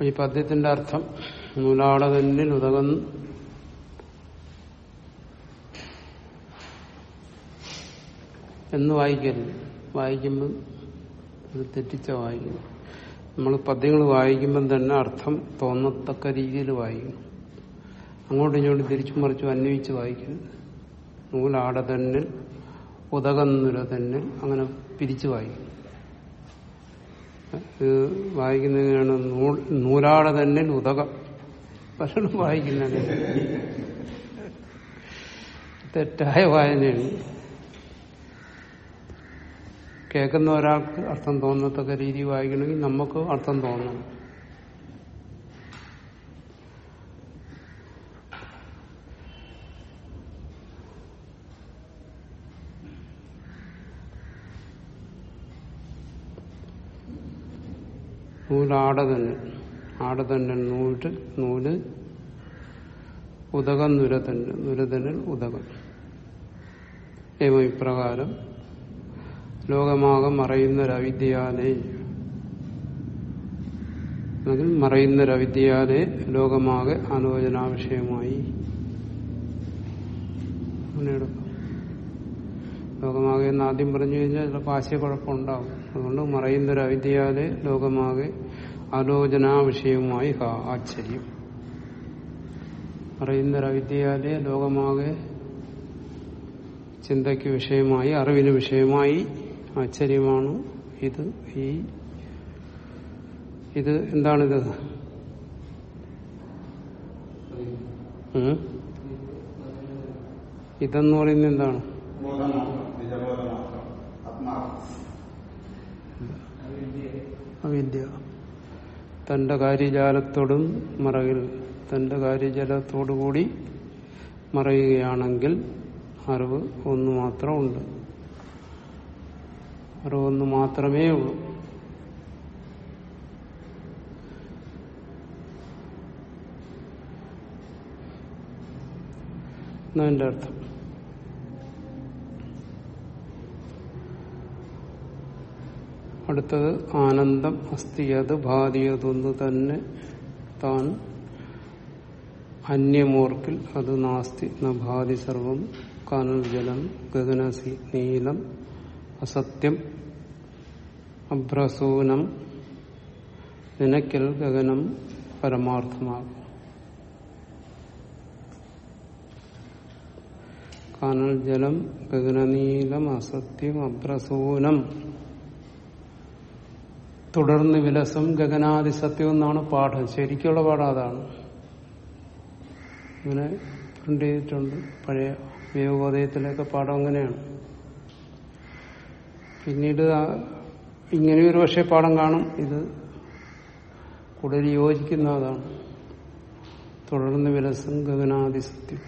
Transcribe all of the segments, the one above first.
ഈ പദ്യത്തിന്റെ അർത്ഥം നൂലാട തന്നിൽ ഉതകം എന്ന് വായിക്കരുത് വായിക്കുമ്പോൾ അത് തെറ്റിച്ച വായിക്കണം നമ്മൾ പദ്യങ്ങൾ വായിക്കുമ്പം തന്നെ അർത്ഥം തോന്നത്തക്ക രീതിയിൽ വായിക്കണം അങ്ങോട്ടും ഇങ്ങോട്ടും തിരിച്ചും മറിച്ചും അന്വയിച്ച് വായിക്കരുത് നൂലാട തന്നിൽ ഉതകന്നുര തന്നിൽ അങ്ങനെ പിരിച്ചു വായിക്കണം ഇത് വായിക്കുന്നതിനാണ് നൂൽ നൂലാട തന്നിൽ ഉതകം പലരും വായിക്കുന്നത് തെറ്റായ വായനയാണ് കേൾക്കുന്ന ഒരാൾക്ക് അർത്ഥം തോന്നത്തക്ക രീതി വായിക്കണമെങ്കിൽ നമുക്ക് അർത്ഥം തോന്നണം നൂലാട തന്നെ ആട തന്നെ നൂല് നൂല് ഉദകം നുര തന്നെ നുരതനിൽ ഉദകം ഏവം ഇപ്രകാരം ലോകമാകെ മറയുന്നൊരവിദ്യയാലേ അല്ലെങ്കിൽ മറയുന്നൊരവിദ്യയാലേ ലോകമാകെ ആലോചനാ വിഷയമായി അങ്ങനെ എടുക്കാം ലോകമാകെ എന്ന് ആദ്യം പറഞ്ഞു കഴിഞ്ഞാൽ ചിലപ്പോൾ ആശയക്കുഴപ്പമുണ്ടാവും അതുകൊണ്ട് മറയുന്നൊരവിദ്യയാലേ ലോകമാകെ ആലോചനാ വിഷയമായി ഹാ ആശ്ചര്യം മറയുന്നൊരവിദ്യയാലേ ലോകമാകെ ചിന്തയ്ക്ക് വിഷയമായി അറിവിന് വിഷയമായി ആശ്ചര്യമാണ് ഇത് ഈ ഇത് എന്താണിത് ഉം? ഇതെന്ന് പറയുന്നത് എന്താണ് അവിദ്യ തന്റെ കാര്യജാലത്തോടും മറകിൽ തന്റെ കാര്യജാലത്തോടുകൂടി മറയുകയാണെങ്കിൽ അറിവ് ഒന്ന് മാത്രം ഉണ്ട് അറിവ് ഒന്ന് മാത്രമേ ഉള്ളൂ എന്നതിന്റെ അർത്ഥം അടുത്തത് ആനന്ദം അസ്ഥി അത് ഭാതിയതൊന്ന് തന്നെ താൻ അന്യമോർക്കിൽ അത് നാസ്തി ന ഭാതി സർവം കാനൽ ജലം ഗഗനസി നീലം അസത്യം അഭ്രസൂനം നിനക്കൽ ഗഗനം പരമാർത്ഥമാകും കാനൽ ജലം ഗഗനനീലം അസത്യം അഭ്രസൂനം തുടർന്ന് വിലസം ഗഗനാദി സത്യം എന്നാണ് പാഠം ശരിക്കുള്ള പാഠം അതാണ് ഇങ്ങനെ പ്രിന്റ് ചെയ്തിട്ടുണ്ട് പഴയ വിയോഗോദയത്തിലൊക്കെ പാഠം അങ്ങനെയാണ് പിന്നീട് ആ- ഇങ്ങനെ ഒരു പക്ഷേ പാഠം കാണും ഇത് കൂടുതൽ യോജിക്കുന്ന അതാണ് തുടർന്ന് വിലസം ഗഗനാദി സത്യം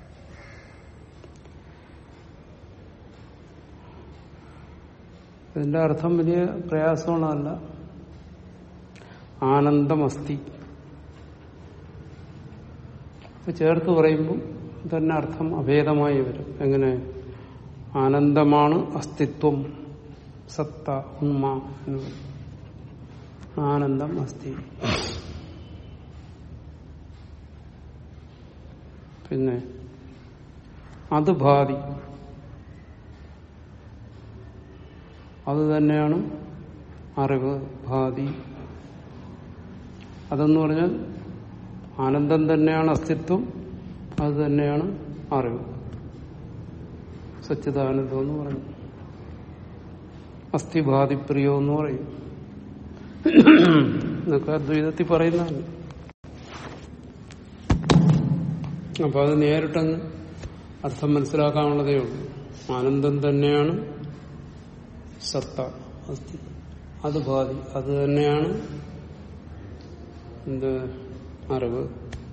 ഇതിന്റെ അർത്ഥം വലിയ പ്രയാസമുള്ളതല്ല ആനന്ദമസ്തി അപ്പൊ ചേർത്ത് പറയുമ്പോൾ തന്നെ അർത്ഥം അഭേദമായി വരും എങ്ങനെ ആനന്ദമാണ് അസ്തിത്വം സത്ത ഉന്മ എന്ന് പറയും ആനന്ദം അസ്തി പിന്നെ അത് ഭാതി അത് തന്നെയാണ് അറിവ് ഭാതി അതെന്ന് പറഞ്ഞാൽ ആനന്ദം തന്നെയാണ് അസ്തിത്വം അത് തന്നെയാണ് അറിവ് സച്ചിദാനന്ദം എന്ന് പറയും അസ്ഥിഭാതിപ്രിയോ എന്ന് പറയും എന്നൊക്കെ അദ്വൈതത്തിൽ പറയുന്നതാണ് അപ്പൊ അത് നേരിട്ടങ്ങ് അർത്ഥം മനസ്സിലാക്കാനുള്ളതേ ഉള്ളൂ ആനന്ദം തന്നെയാണ് സത്ത അസ്ഥി അത് ഭാതി അത് തന്നെയാണ് എന്ത് അറിവ്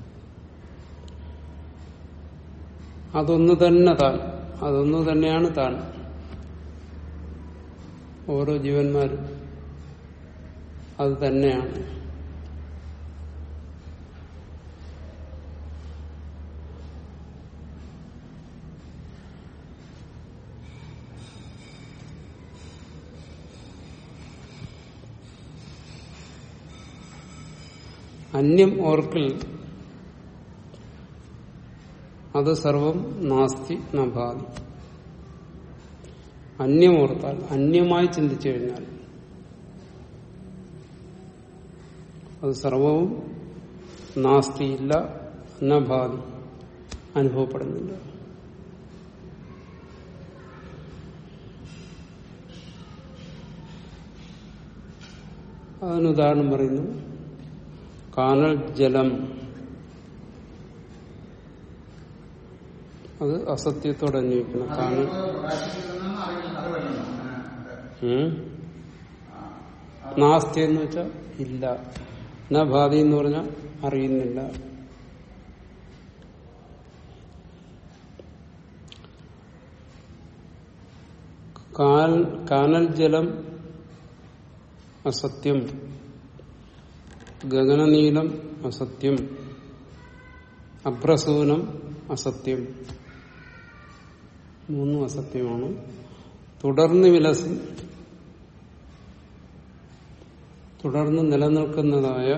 അതൊന്ന് തന്നെ താൻ അതൊന്ന് തന്നെയാണ് താൻ ഓരോ ജീവന്മാരും അത് തന്നെയാണ് അന്യം ഓർക്കിൽ അത് സർവം നാസ്തി നഭാതി അന്യം ഓർത്താൽ അന്യമായി ചിന്തിച്ചു കഴിഞ്ഞാൽ അത് സർവവും നാസ്തിയില്ല നഭാതി അനുഭവപ്പെടുന്നില്ല അതിന് ഉദാഹരണം പറയുന്നു കാനൽ ജലം അത് അസത്യത്തോടെ അന്വയിക്കണം കാനൽ പ്രകാശിക്കുന്നതെന്ന് അറിയില്ല അറിവല്ലോ ഉം? നാസ്തി എന്ന് വെച്ചാൽ ഇല്ല ന ഭാതി എന്ന് പറഞ്ഞാൽ അറിയുന്നില്ല കാൽ- കാനൽ ജലം അസത്യം ഗഗനനീലം അസത്യം അഭ്രസൂനം അസത്യം മൂന്നും അസത്യമാണ് തുടർന്ന് വിലസി തുടർന്ന് നിലനിൽക്കുന്നതായ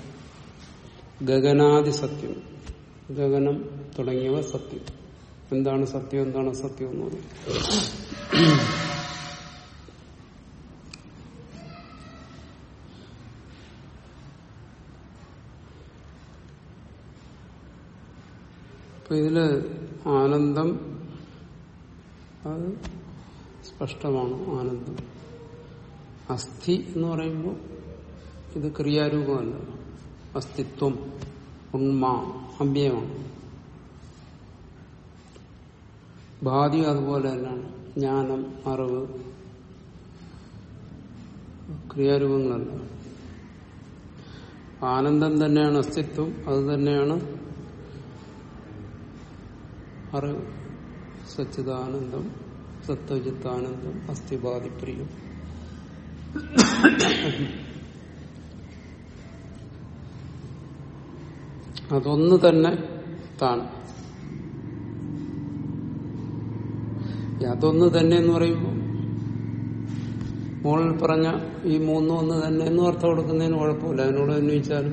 ഗഗനാദി സത്യം ഗഗനം തുടങ്ങിയവ സത്യം എന്താണ് സത്യം എന്താണ് സത്യം എന്ന് പറയും അപ്പൊ ഇതില് ആനന്ദം അത് സ്പഷ്ടമാണ് ആനന്ദം അസ്ഥി എന്ന് പറയുമ്പോൾ ഇത് ക്രിയാരൂപമല്ല അസ്തിത്വം ഉണ്മ അഭ്യയമാണ് ഭാതി അതുപോലെ തന്നെയാണ് ജ്ഞാനം അറിവ് ക്രിയാരൂപങ്ങളല്ല ആനന്ദം തന്നെയാണ് അസ്തിത്വം അത് തന്നെയാണ് അറിവ് സച്ചിദാനന്ദം സത്വജിത്താനന്ദം അസ്ഥിബാധിപ്രിയം അതൊന്ന് തന്നെ താൻ ഈ അതൊന്ന് തന്നെ എന്ന് പറയുമ്പോൾ മുകളിൽ പറഞ്ഞ ഈ മൂന്നും ഒന്ന് തന്നെ എന്ന് അർത്ഥം കൊടുക്കുന്നതിന് കുഴപ്പമില്ല അതിനോട് അന്വയിച്ചാലും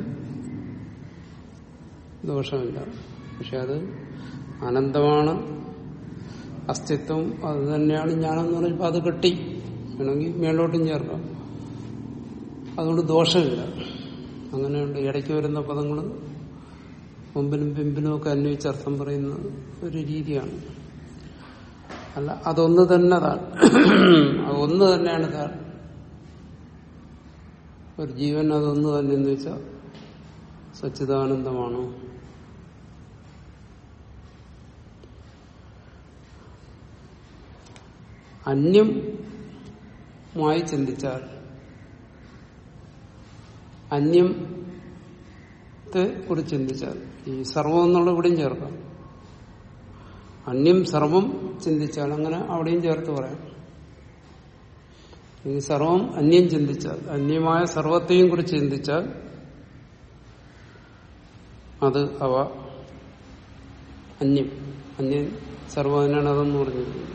ദോഷമില്ല പക്ഷെ അത് അനന്തമാണ് അസ്തിത്വം അത് തന്നെയാണ് ഞാനെന്ന് പറയുമ്പോൾ അത് കെട്ടി വേണമെങ്കിൽ മേലോട്ടും ചേർക്കാം അതുകൊണ്ട് ദോഷമില്ല അങ്ങനെയുണ്ട് ഇടയ്ക്ക് വരുന്ന പദങ്ങൾ മുമ്പിലും പിമ്പിലും ഒക്കെ അന്വയിച്ച് അർത്ഥം പറയുന്ന ഒരു രീതിയാണ് അല്ല അതൊന്ന് തന്നെ താൻ അതൊന്ന് തന്നെയാണ് താൻ ഒരു ജീവൻ അതൊന്ന് തന്നെ എന്ന് വെച്ചാൽ സച്ചിദാനന്ദമാണോ അന്യമായി ചിന്തിച്ചാൽ അന്യത്തെ കുറിച്ച് ചിന്തിച്ചാൽ ഈ സർവം എന്നുള്ള ഇവിടെയും ചേർക്കാം അന്യം സർവം ചിന്തിച്ചാൽ അങ്ങനെ അവിടെയും ചേർത്ത് പറയാം ഈ സർവം അന്യം ചിന്തിച്ചാൽ അന്യമായ സർവത്തെയും കുറിച്ച് ചിന്തിച്ചാൽ അത് അവ അന്യം അന്യം സർവനാണ് അതെന്ന് പറഞ്ഞിരിക്കുന്നത്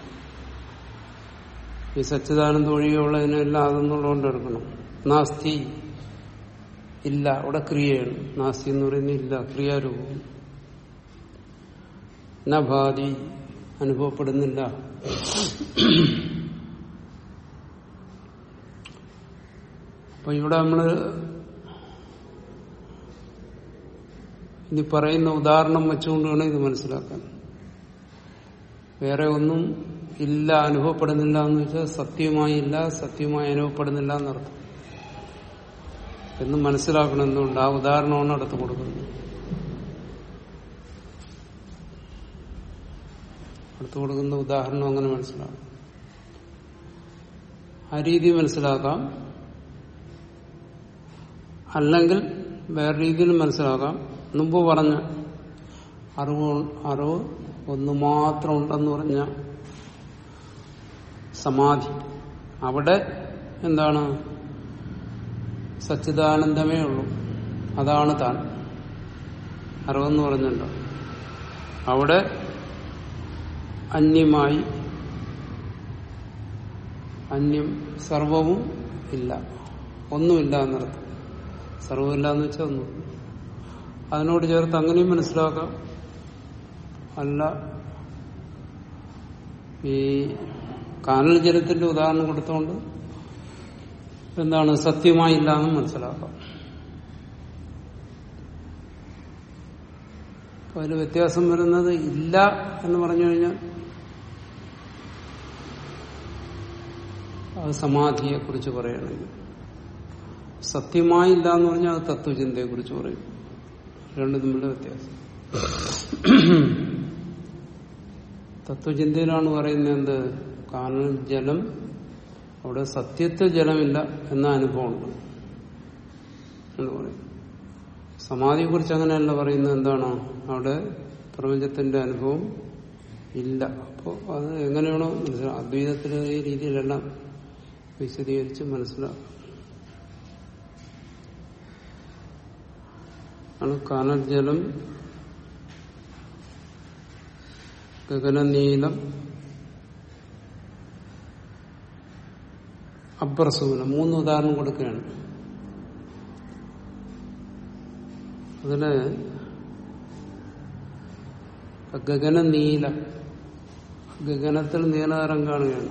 ഈ സച്ചിദാനന്ദ ഒഴികെയുള്ളതിനെല്ലാം അതെന്നുള്ളതുകൊണ്ട് എടുക്കണം നാസ്തി ഇല്ല അവിടെ ക്രിയയാണ് നാസ്തി എന്ന് പറയുന്നത് ഇല്ല ക്രിയാരൂപം നഭാതി അനുഭവപ്പെടുന്നില്ല അപ്പൊ ഇവിടെ നമ്മള് ഇനി പറയുന്ന ഉദാഹരണം വെച്ചുകൊണ്ട് വേണം ഇത് മനസ്സിലാക്കാൻ വേറെ ഒന്നും ഇല്ല അനുഭവപ്പെടുന്നില്ല എന്ന് വെച്ചാൽ സത്യമായി ഇല്ല സത്യമായി അനുഭവപ്പെടുന്നില്ല എന്നർത്ഥം എന്ന് മനസ്സിലാക്കണം എന്തുകൊണ്ട് ആ ഉദാഹരണമാണ് അടുത്ത് കൊടുക്കുന്നത് അടുത്ത് കൊടുക്കുന്ന ഉദാഹരണം അങ്ങനെ മനസ്സിലാക്കാം ആ രീതി മനസ്സിലാക്കാം അല്ലെങ്കിൽ വേറെ രീതിയിൽ മനസ്സിലാക്കാം മുമ്പ് പറഞ്ഞ അറിവ് അറിവ് ഒന്ന് മാത്രം ഉണ്ടെന്ന് പറഞ്ഞ സമാധി അവിടെ എന്താണ് സച്ചിദാനന്ദമേ ഉള്ളൂ അതാണ് താൻ അറിവെന്ന് പറഞ്ഞല്ലോ അവിടെ അന്യമായി അന്യം സർവവും ഇല്ല ഒന്നുമില്ല എന്നർത്ഥം സർവമില്ല എന്ന് വെച്ചാൽ ഒന്നും അതിനോട് ചേർത്ത് അങ്ങനെയും മനസ്സിലാക്കാം അല്ല ഈ കാനൽ ജലത്തിന്റെ ഉദാഹരണം കൊടുത്തുകൊണ്ട് എന്താണ് സത്യമായില്ല എന്നും മനസ്സിലാക്കാം അപ്പൊ അതിൽ വ്യത്യാസം വരുന്നത് ഇല്ല എന്ന് പറഞ്ഞു കഴിഞ്ഞാൽ അത് സമാധിയെ കുറിച്ച് പറയുകയാണെങ്കിൽ സത്യമായില്ല എന്ന് പറഞ്ഞാൽ അത് തത്വചിന്തയെ കുറിച്ച് പറയും രണ്ടും തമ്മിലുള്ള വ്യത്യാസം തത്വചിന്തയിലാണ് പറയുന്നത് എന്ത് കാരണം ജലം അവിടെ സത്യത്തിൽ ജലമില്ല എന്ന അനുഭവമുണ്ട് എന്ന് പറയും സമാധിയെ കുറിച്ച് അങ്ങനെയല്ല പറയുന്നത് എന്താണ് അവിടെ പ്രപഞ്ചത്തിന്റെ അനുഭവം ഇല്ല അപ്പോൾ അത് എങ്ങനെയാണോ മനസ്സിലാക്കാം അദ്വൈതത്തിലെ ഈ രീതിയിലെല്ലാം വിശദീകരിച്ച് മനസ്സിലാക്കാം ആണ് കാനൽ ജലം ഗഗനനീലം അബ്രസൂലം മൂന്ന് ഉദാഹരണം കൊടുക്കുകയാണ് അതില് ഗഗനനീലം ഗഗനത്തിൽ നീലനിറം കാണുകയാണ്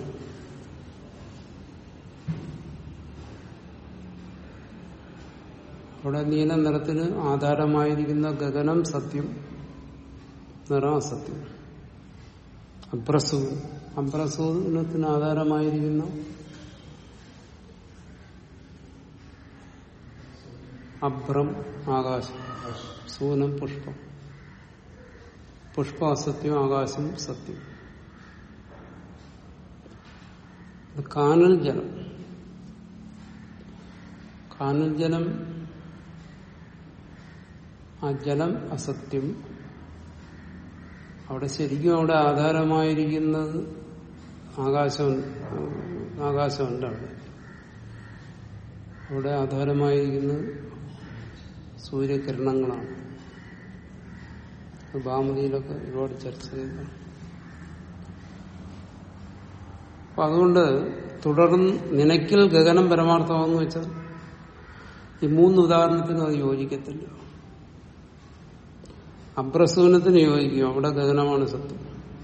അവിടെ നീല നിറത്തിന് ആധാരമായിരിക്കുന്ന ഗഗനം സത്യം നിറം അസത്യം അബ്രസൂൻ അബ്രസൂനത്തിന് ആധാരമായിരിക്കുന്ന അഭ്രം ആകാശം സൂനം പുഷ്പം പുഷ്പ അസത്യം ആകാശം സത്യം ഇത് കാനൽ ജലം കാനൽ ജലം ആ ജലം അസത്യം അവിടെ ശരിക്കും അവിടെ ആധാരമായിരിക്കുന്നത് ആകാശം ആകാശമുണ്ട് അവിടെ അവിടെ ആധാരമായിരിക്കുന്നത് സൂര്യകിരണങ്ങളാണ് അത് ഭാമതിയിലൊക്കെ ഒരുപാട് ചർച്ച ചെയ്തതാണ് അപ്പൊ അതുകൊണ്ട് തുടർന്ന് നിനക്കിൽ ഗഗനം പരമാർത്ഥമാണെന്ന് വെച്ചാൽ ഈ മൂന്ന് ഉദാഹരണത്തിനും അത് യോജിക്കത്തില്ല അബ്രസൂനത്തിന് യോജിക്കും അവിടെ ഗഗനമാണ് സത്യം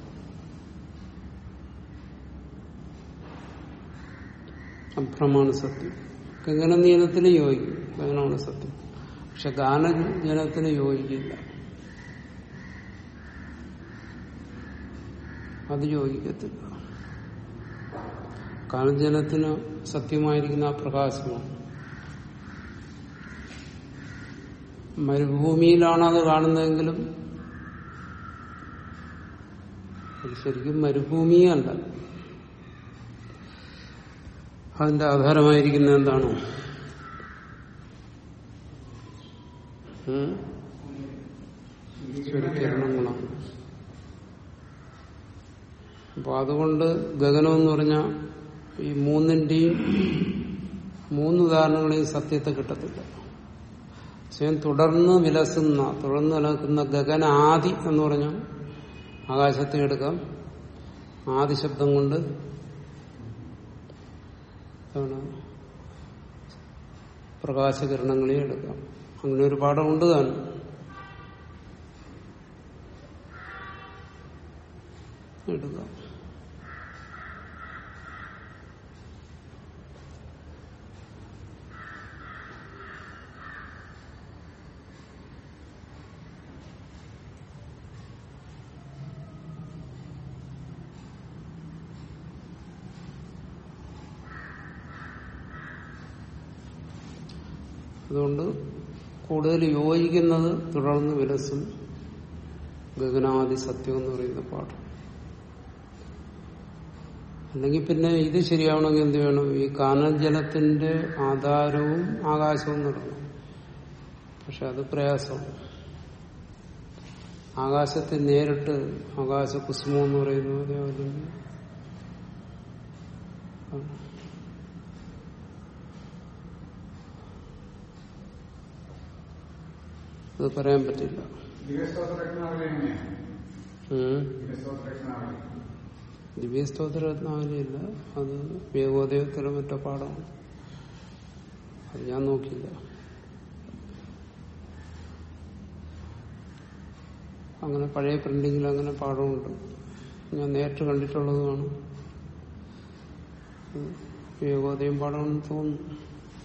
അഭ്രമാണ് സത്യം ഗഗനനീലത്തിന് യോജിക്കും ഗഗനമാണ് സത്യം പക്ഷെ ഗാനജനത്തിന് യോജിക്കില്ല അത് യോജിക്കത്തില്ല കാലജലത്തിന് സത്യമായിരിക്കുന്ന ആ പ്രകാശമാണ് മരുഭൂമിയിലാണ് അത് കാണുന്നതെങ്കിലും അത് ശരിക്കും മരുഭൂമിയേ അല്ല അതിന്റെ ആധാരമായിരിക്കുന്ന എന്താണ് ഉം? സൂര്യകിരണങ്ങളാണ് അപ്പൊ അതുകൊണ്ട് ഗഗനം എന്ന് പറഞ്ഞ ഈ മൂന്നിന്റെയും മൂന്ന് ഉദാഹരണങ്ങളെയും സത്യത്തെ കിട്ടത്തില്ല സ്വയം തുടർന്ന് വിലസുന്ന തുടർന്ന് നിലനിൽക്കുന്ന ഗഗന ആദി എന്ന് പറഞ്ഞാൽ ആകാശത്തെ എടുക്കാം ആദി ശബ്ദം കൊണ്ട് എന്താണ് പ്രകാശകിരണങ്ങളെ എടുക്കാം അങ്ങനെ ഒരു പാഠമുണ്ട് താനും എടുക്കാം അതുകൊണ്ട് കൂടുതൽ യോജിക്കുന്നത് തുടർന്ന് വിലസും ഗഗനാദി സത്യം എന്ന് പറയുന്ന പാഠം അല്ലെങ്കിൽ പിന്നെ ഇത് ശരിയാവണമെങ്കിൽ എന്ത് വേണം ഈ കാനൽ ജലത്തിന്റെ ആധാരവും ആകാശവും നടണം പക്ഷെ അത് പ്രയാസമാണ് ആകാശത്തെ നേരിട്ട് ആകാശ കുസുമം എന്ന് പറയുന്ന പോലെ അല്ലെങ്കിൽ അത് പറയാൻ പറ്റില്ല ദിവസ്തോത്രജ്ഞാവലി എങ്ങനെയാണ് ഉം. ദിവസ്തോത്രജ്ഞാവലി ദിവ്യസ്തോത്ര രത്നാവലിയല്ല അത് വേഗോദയത്തിലെ മറ്റോ പാഠമാണ് അത് ഞാൻ നോക്കിയില്ല അങ്ങനെ പഴയ പ്രിന്റിങ്ങിൽ അങ്ങനെ പാഠമുണ്ട് ഞാൻ നേരിട്ട് കണ്ടിട്ടുള്ളതുമാണ് വിവേകോദയം പാഠമെന്ന് തോന്നുന്നു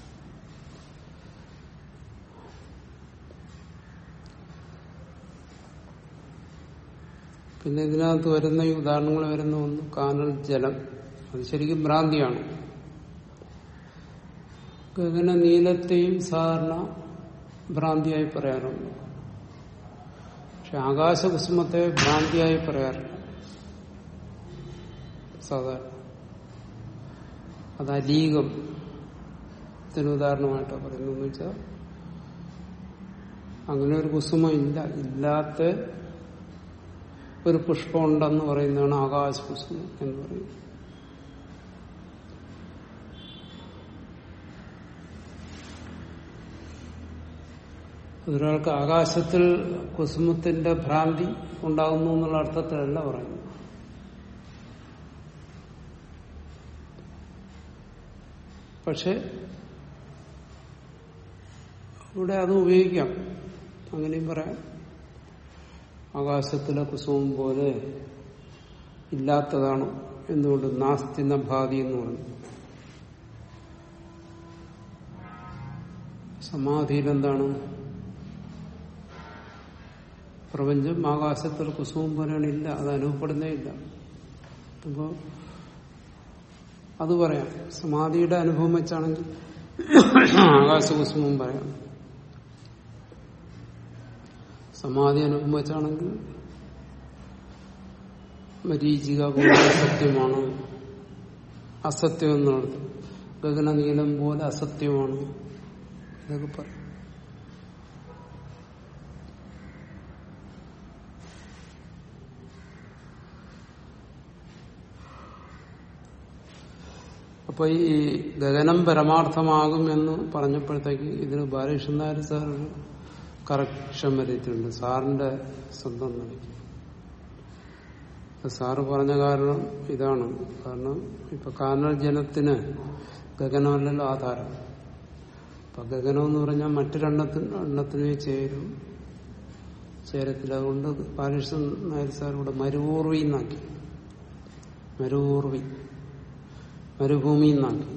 പിന്നെ ഇതിനകത്ത് വരുന്ന ഈ ഉദാഹരണങ്ങൾ വരുന്ന ഒന്ന് കാനൽ ജലം അത് ശരിക്കും ഭ്രാന്തിയാണ് ഗഗന നീലത്തെയും സാധാരണ ഭ്രാന്തിയായി പറയാറുണ്ട് പക്ഷെ ആകാശകുസുമത്തെ ഭ്രാന്തിയായി പറയാറില്ല സാധാരണ അത് അലീകം ത്തിന് ഉദാഹരണമായിട്ടാണ് പറയുന്നത് എന്ന് വെച്ചാൽ അങ്ങനെ ഒരു കുസുമം ഇല്ല ഇല്ലാത്ത ഒരു പുഷ്പം ഉണ്ടെന്ന് പറയുന്നതാണ് ആകാശകുസുമം എന്ന് പറയുന്നത് ഒരാൾക്ക് ആകാശത്തിൽ കുസുമത്തിന്റെ ഭ്രാന്തി ഉണ്ടാകുന്നു എന്നുള്ള അർത്ഥത്തിലല്ല പറയുന്നത് പക്ഷെ ഇവിടെ അത് ഉപയോഗിക്കാം അങ്ങനെയും പറയാം ആകാശത്തിലെ കുസുമം പോലെ ഇല്ലാത്തതാണ് എന്തുകൊണ്ട് നാസ്തിന ഭാതി എന്ന് പറഞ്ഞു സമാധിയിൽ എന്താണ് പ്രപഞ്ചം ആകാശത്തിൽ കുസുമം പോലെയാണ് ഇല്ല അത് അനുഭവപ്പെടുന്നേ ഇല്ല അപ്പോ അത് പറയാം സമാധിയുടെ അനുഭവം വെച്ചാണെങ്കിൽ ആകാശകുസുമം പറയാം സമാധി അനുഭവം വെച്ചാണെങ്കിൽ മരീചിക പോലെ സത്യമാണ് അസത്യം എന്നാണ് ഗഗനനീലം പോലെ അസത്യമാണ് ഇതൊക്കെ പറയും അപ്പൊ ഈ ഗഗനം പരമാർത്ഥമാകും എന്ന് പറഞ്ഞപ്പോഴത്തേക്ക് ഇതിന് ബാലകൃഷ്ണൻ നായർ സാർ ഒരു കറക്ഷൻ വരുത്തിയിട്ടുണ്ട് സാറിന്റെ സ്വന്തം നിലയ്ക്ക് സാറ് പറഞ്ഞ കാരണം ഇതാണ് കാരണം ഇപ്പൊ കാനൽ ജലത്തിന് ഗഗനമല്ലല്ലോ ആധാരം അപ്പൊ ഗഗനം എന്ന് പറഞ്ഞാൽ മറ്റു രണ്ടെത്തിന് എണ്ണത്തിനേ ചേരും ചേരത്തില്ല അതുകൊണ്ട് ബാലകൃഷ്ണൻ നായർ സാർ ഇവിടെ മരുവൂർവി എന്നാക്കി മരുവൂർവി മരുഭൂമി എന്നാക്കി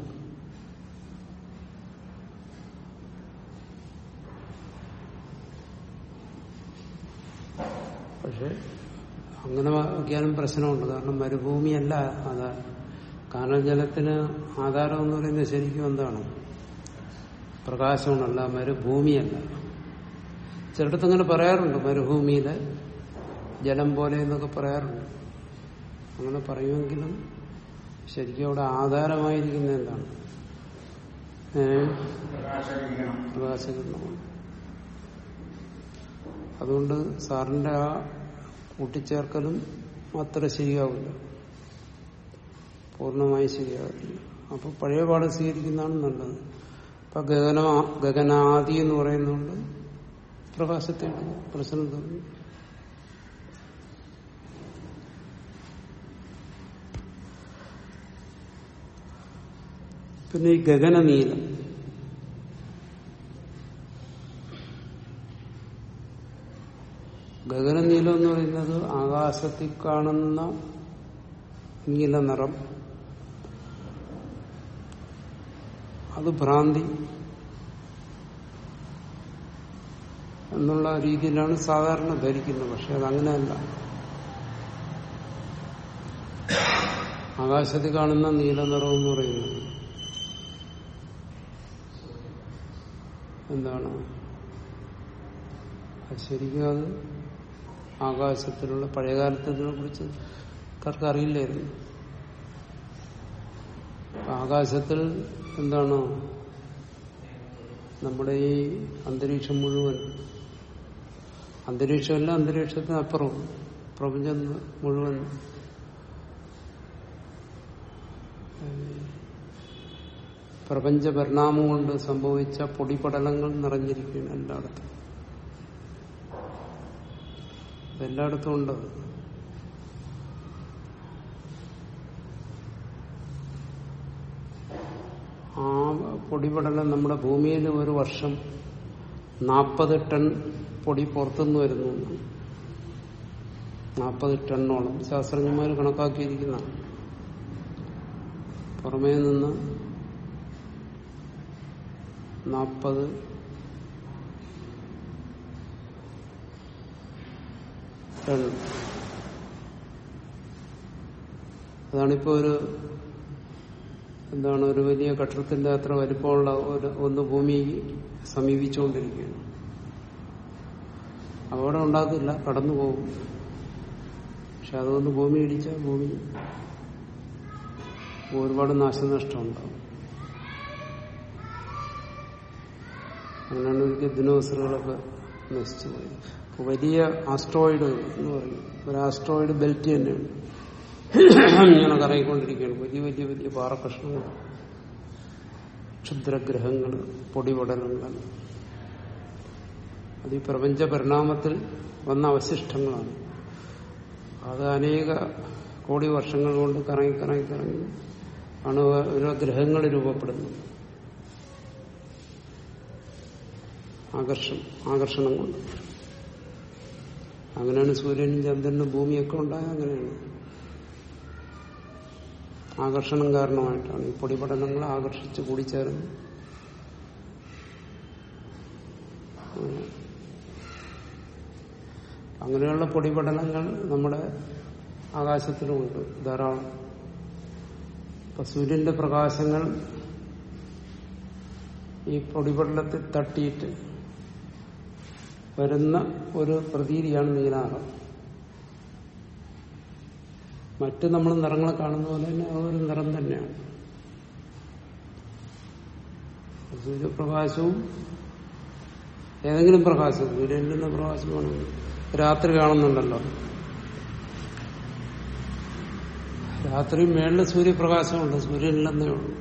പക്ഷെ അങ്ങനെ വാക്കിയാലും പ്രശ്നമുണ്ട് കാരണം മരുഭൂമിയല്ല ആധാരം കാനൽ ജലത്തിന് ആധാരം എന്ന് പറയുന്നത് ശരിക്കും എന്താണ് പ്രകാശമാണല്ല മരുഭൂമിയല്ല ചിലടത്ത് അങ്ങനെ പറയാറുണ്ട് മരുഭൂമിയിലെ ജലം പോലെ എന്നൊക്കെ പറയാറുണ്ട് അങ്ങനെ പറയുമെങ്കിലും ശരിക്കും അവിടെ ആധാരമായിരിക്കുന്ന എന്താണ് ഏഹ് പ്രകാശകിരണം പ്രകാശകിരണമാണ് അതുകൊണ്ട് സാറിന്റെ ആ കൂട്ടിച്ചേർക്കലും അത്ര ശരിയാവില്ല പൂർണ്ണമായി ശരിയാവില്ല അപ്പൊ പഴയ പാഠം സ്വീകരിക്കുന്നതാണ് നല്ലത് ഇപ്പൊ ഗഗന ഗഗനാദി എന്ന് പറയുന്നുണ്ട് പ്രകാശത്തെ പ്രശ്നം തോന്നി പിന്നെ ഈ ഗഗനനീലം ഗഗനനീലം എന്ന് പറയുന്നത് ആകാശത്തിൽ കാണുന്ന നീല നിറം അത് ഭ്രാന്തി എന്നുള്ള രീതിയിലാണ് സാധാരണ ധരിക്കുന്നത് പക്ഷെ അതങ്ങനെയല്ല ആകാശത്തിൽ കാണുന്ന നീല നിറം എന്ന് പറയുന്നത് എന്താണ് അത് ശരിക്കും അത് ആകാശത്തിലുള്ള പഴയകാലത്തിനെ കുറിച്ച് ആൾക്കാർക്ക് അറിയില്ലായിരുന്നു ആകാശത്തിൽ എന്താണ് നമ്മുടെ ഈ അന്തരീക്ഷം മുഴുവൻ അന്തരീക്ഷമല്ല അന്തരീക്ഷത്തിന് അപ്പുറവും പ്രപഞ്ചം മുഴുവൻ പ്രപഞ്ച പരിണാമം കൊണ്ട് സംഭവിച്ച പൊടിപടലങ്ങൾ നിറഞ്ഞിരിക്കുകയാണ് എല്ലായിടത്തും എല്ലായിടത്തും ഉണ്ട് അത്. ആ പൊടിപടലം നമ്മുടെ ഭൂമിയിൽ ഒരു വർഷം നാൽപ്പത് ടൺ പൊടി പുറത്തുനിന്ന് വരുന്നു നാൽപ്പത് ടണ്ണോളം ശാസ്ത്രജ്ഞന്മാർ കണക്കാക്കിയിരിക്കുന്ന പുറമേ നിന്ന് നാൽപ്പത് ടൺ അതാണിപ്പോ ഒരു എന്താണ് ഒരു വലിയ കട്ടടത്തിന്റെ അത്ര വലിപ്പമുള്ള ഒരു ഒന്ന് ഭൂമി സമീപിച്ചുകൊണ്ടിരിക്കുകയാണ് അപകടം ഉണ്ടാക്കില്ല കടന്നു പോകും പക്ഷെ അതുകൊണ്ട് ഭൂമി ഇടിച്ചാൽ ഭൂമി ഒരുപാട് നാശനഷ്ടം ഉണ്ടാവും അങ്ങനെയാണ് ഒരിക്കൽ ദിനോസറുകളൊക്കെ നശിച്ചു പോയത് അപ്പൊ വലിയ ആസ്ട്രോയിഡ് എന്ന് പറയും ഒരു ആസ്ട്രോയിഡ് ബെൽറ്റ് തന്നെയാണ് ഇങ്ങനെ കറങ്ങിക്കൊണ്ടിരിക്കുകയാണ് വലിയ വലിയ വലിയ പാറക്കഷ്ണങ്ങൾ ക്ഷുദ്രഗ്രഹങ്ങൾ പൊടിപടലങ്ങൾ അത് ഈ പ്രപഞ്ച പരിണാമത്തിൽ വന്ന അവശിഷ്ടങ്ങളാണ് അത് അനേക കോടി വർഷങ്ങൾ കൊണ്ട് കറങ്ങി കറങ്ങി കറങ്ങി ആണ് ഓരോ ഗ്രഹങ്ങൾ രൂപപ്പെടുന്നത് ആകർഷണം ആകർഷണം കൊണ്ട് അങ്ങനെയാണ് സൂര്യനും ചന്ദ്രനും ഭൂമിയൊക്കെ ഉണ്ടായത് അങ്ങനെയാണ് ആകർഷണം കാരണമായിട്ടാണ് ഈ പൊടിപടലങ്ങൾ ആകർഷിച്ച് കൂടിച്ചേർന്ന് അങ്ങനെയുള്ള പൊടിപടലങ്ങൾ നമ്മുടെ ആകാശത്തിലുമുണ്ട് ധാരാളം ഇപ്പൊ സൂര്യന്റെ പ്രകാശങ്ങൾ ഈ പൊടിപടലത്തിൽ തട്ടിയിട്ട് വരുന്ന ഒരു പ്രതീതിയാണ് നീലാറം മറ്റ് നമ്മൾ നിറങ്ങളെ കാണുന്ന പോലെ തന്നെ ആ ഒരു നിറം തന്നെയാണ് സൂര്യപ്രകാശവും ഏതെങ്കിലും പ്രകാശം സൂര്യനിൽ നിന്ന് പ്രകാശമാണ് രാത്രി കാണുന്നുണ്ടല്ലോ രാത്രി മേളിൽ സൂര്യപ്രകാശമുണ്ട് സൂര്യനില്ലെന്നേ ഉള്ളൂ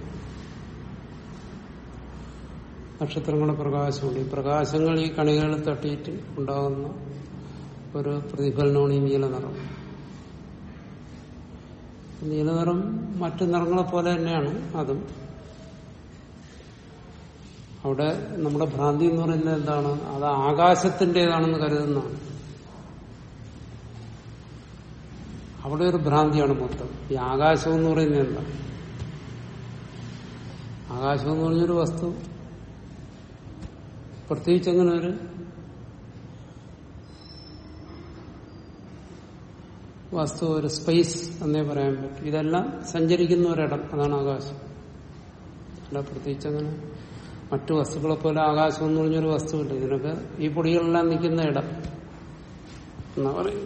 നക്ഷത്രങ്ങളുടെ പ്രകാശമുണ്ട് ഈ പ്രകാശങ്ങൾ ഈ കണികളിൽ തട്ടിയിട്ട് ഉണ്ടാകുന്ന ഒരു പ്രതിഫലനമാണ് ഈ നീല നിറം നീലനിറം മറ്റു നിറങ്ങളെ പോലെ തന്നെയാണ് അതും അവിടെ നമ്മുടെ ഭ്രാന്തി എന്ന് പറയുന്നത് എന്താണ് അത് ആകാശത്തിൻ്റെതാണെന്ന് കരുതുന്നതാണ് അവിടെ ഒരു ഭ്രാന്തിയാണ് മൊത്തം ഈ ആകാശം എന്ന് പറയുന്നത് എന്താ ആകാശം എന്ന് പറഞ്ഞൊരു വസ്തു പ്രത്യേകിച്ച് അങ്ങനെ ഒരു വസ്തു ഒരു സ്പേസ് എന്നേ പറയാൻ പറ്റും ഇതെല്ലാം സഞ്ചരിക്കുന്ന ഒരിടം അതാണ് ആകാശം അല്ല പ്രത്യേകിച്ച് അങ്ങനെ മറ്റു വസ്തുക്കളെ പോലെ ആകാശം എന്ന് പറഞ്ഞൊരു വസ്തുവില്ല ഇതിനൊക്കെ ഈ പൊടികളെല്ലാം നിൽക്കുന്ന ഇടം എന്നാ പറയും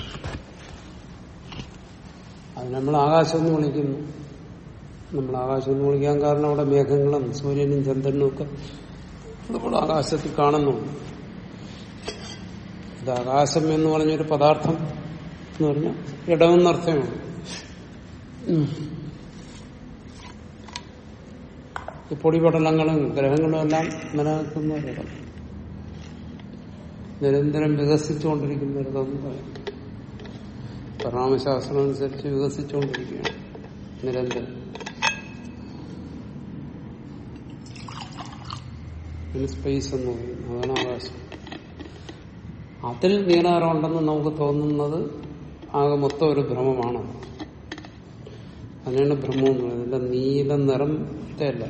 അത് നമ്മൾ ആകാശം എന്ന് വിളിക്കുന്നു നമ്മൾ ആകാശം എന്ന് വിളിക്കാൻ കാരണം അവിടെ മേഘങ്ങളും സൂര്യനും ചന്ദ്രനും ഒക്കെ നമ്മൾ ആകാശത്തിൽ കാണുന്നുണ്ട് ഇത് ആകാശം എന്ന് പറഞ്ഞൊരു പദാർത്ഥം എന്ന് പറഞ്ഞാൽ ഇടമെന്നർത്ഥമാണ് ഈ പൊടിപടലങ്ങളും ഗ്രഹങ്ങളും എല്ലാം നിലനിൽക്കുന്ന ഒരിടം നിരന്തരം വികസിച്ചുകൊണ്ടിരിക്കുന്ന ഒരിടമെന്ന് പറയാം പരിണാമശാസ്ത്രം അനുസരിച്ച് വികസിച്ചുകൊണ്ടിരിക്കുകയാണ് നിരന്തരം ഇതിന് സ്പേസ് എന്ന് പറയുന്നത് അതാണ് ആകാശം അതിൽ നീലനിറമുണ്ടെന്ന് നമുക്ക് തോന്നുന്നത് ആകെ മൊത്തം ഒരു ഭ്രമമാണ് അതിനാണ് ഭ്രമം എന്ന് പറയുന്നത് ഇതിന്റെ നീല നിറത്തെ അല്ല